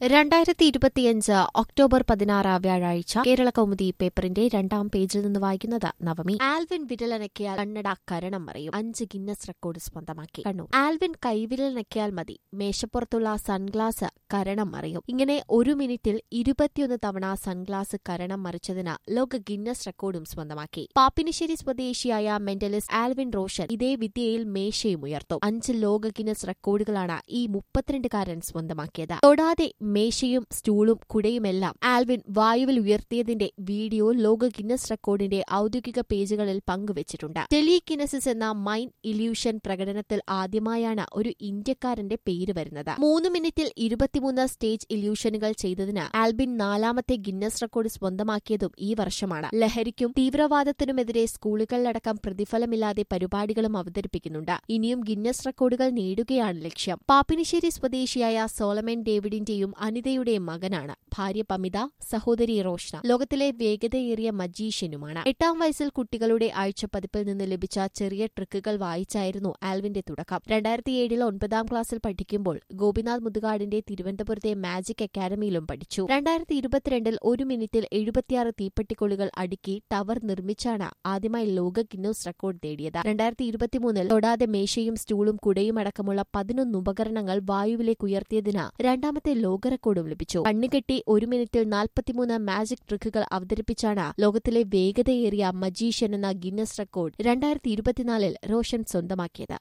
രണ്ടായിരത്തി ഇരുപത്തിയഞ്ച് ഒക്ടോബർ പതിനാറ് വ്യാഴാഴ്ച കേരള കൗമുദി പേപ്പറിന്റെ രണ്ടാം പേജിൽ നിന്ന് വായിക്കുന്നത് നവമി ആൽവിൻ വിരലനക്കിയാൽ കണ്ണട കരണം മറിയും അഞ്ച് ഗിന്നസ് റെക്കോർഡ് സ്വന്തമാക്കി കണ്ണൂർ ആൽവിൻ കൈവിരലനക്കിയാൽ മതി മേശപ്പുറത്തുള്ള സൺഗ്ലാസ് കരണം മറിയും ഇങ്ങനെ ഒരു മിനിറ്റിൽ ഇരുപത്തിയൊന്ന് തവണ സൺഗ്ലാസ് കരണം മറിച്ചതിന് ലോക ഗിന്നസ് റെക്കോർഡും സ്വന്തമാക്കി പാപ്പിനിശ്ശേരി സ്വദേശിയായ മെന്റലിസ്റ്റ് ആൽവിൻ റോഷൻ ഇതേ വിദ്യയിൽ മേശയും ഉയർത്തും അഞ്ച് ലോക ഗിന്നസ് റെക്കോർഡുകളാണ് ഈ മുപ്പത്തിരണ്ടുകാരൻ സ്വന്തമാക്കിയത് തൊടാതെ മേശയും സ്റ്റൂളും കുടയുമെല്ലാം ആൽവിൻ വായുവിൽ ഉയർത്തിയതിന്റെ വീഡിയോ ലോക ഗിന്നസ് റെക്കോർഡിന്റെ ഔദ്യോഗിക പേജുകളിൽ പങ്കുവച്ചിട്ടുണ്ട് ടെലികിനസിസ് എന്ന മൈൻഡ് ഇല്യൂഷൻ പ്രകടനത്തിൽ ആദ്യമായാണ് ഒരു ഇന്ത്യക്കാരന്റെ പേര് വരുന്നത് മൂന്ന് മിനിറ്റിൽ ഇരുപത്തിമൂന്ന് സ്റ്റേജ് ഇല്യൂഷനുകൾ ചെയ്തതിന് ആൽബിൻ നാലാമത്തെ ഗിന്നസ് റെക്കോർഡ് സ്വന്തമാക്കിയതും ഈ വർഷമാണ് ലഹരിക്കും തീവ്രവാദത്തിനുമെതിരെ സ്കൂളുകളിലടക്കം പ്രതിഫലമില്ലാതെ പരിപാടികളും അവതരിപ്പിക്കുന്നുണ്ട് ഇനിയും ഗിന്നസ് റെക്കോർഡുകൾ നേടുകയാണ് ലക്ഷ്യം പാപ്പിനിശ്ശേരി സ്വദേശിയായ സോളമൻ ഡേവിഡിന്റെയും അനിതയുടെയും മകനാണ് ഭാര്യ പമിത സഹോദരി റോഷ്ന ലോകത്തിലെ വേഗതയേറിയ മജീഷ്യനുമാണ് എട്ടാം വയസ്സിൽ കുട്ടികളുടെ ആഴ്ചപ്പതിപ്പിൽ നിന്ന് ലഭിച്ച ചെറിയ ട്രിക്കുകൾ വായിച്ചായിരുന്നു ആൽവിന്റെ തുടക്കം രണ്ടായിരത്തി ഏഴിൽ ഒൻപതാം ക്ലാസ്സിൽ പഠിക്കുമ്പോൾ ഗോപിനാഥ് മുതുകാടിന്റെ തിരുവനന്തപുരത്തെ മാജിക് അക്കാദമിയിലും പഠിച്ചു രണ്ടായിരത്തി ഇരുപത്തിരണ്ടിൽ ഒരു മിനിറ്റിൽ എഴുപത്തിയാറ് തീപ്പെട്ടിക്കൊള്ളുകൾ അടുക്കി ടവർ നിർമ്മിച്ചാണ് ആദ്യമായി ലോക ഗിന്നോസ് റെക്കോർഡ് നേടിയത് രണ്ടായിരത്തി ഇരുപത്തിമൂന്നിൽ തൊടാതെ മേശയും സ്റ്റൂളും കുടയും അടക്കമുള്ള പതിനൊന്ന് ഉപകരണങ്ങൾ വായുവിലേക്ക് ഉയർത്തിയതിന് രണ്ടാമത്തെ ലോക റെക്കോർഡും ലഭിച്ചു കണ്ണുകെട്ടി ഒരു മിനിറ്റിൽ നാൽപ്പത്തിമൂന്ന് മാജിക് ട്രിക്കുകൾ അവതരിപ്പിച്ചാണ് ലോകത്തിലെ വേഗതയേറിയ മജീഷ്യൻ എന്ന ഗിന്നസ് റെക്കോർഡ് രണ്ടായിരത്തി ഇരുപത്തിനാലിൽ റോഷൻ സ്വന്തമാക്കിയത്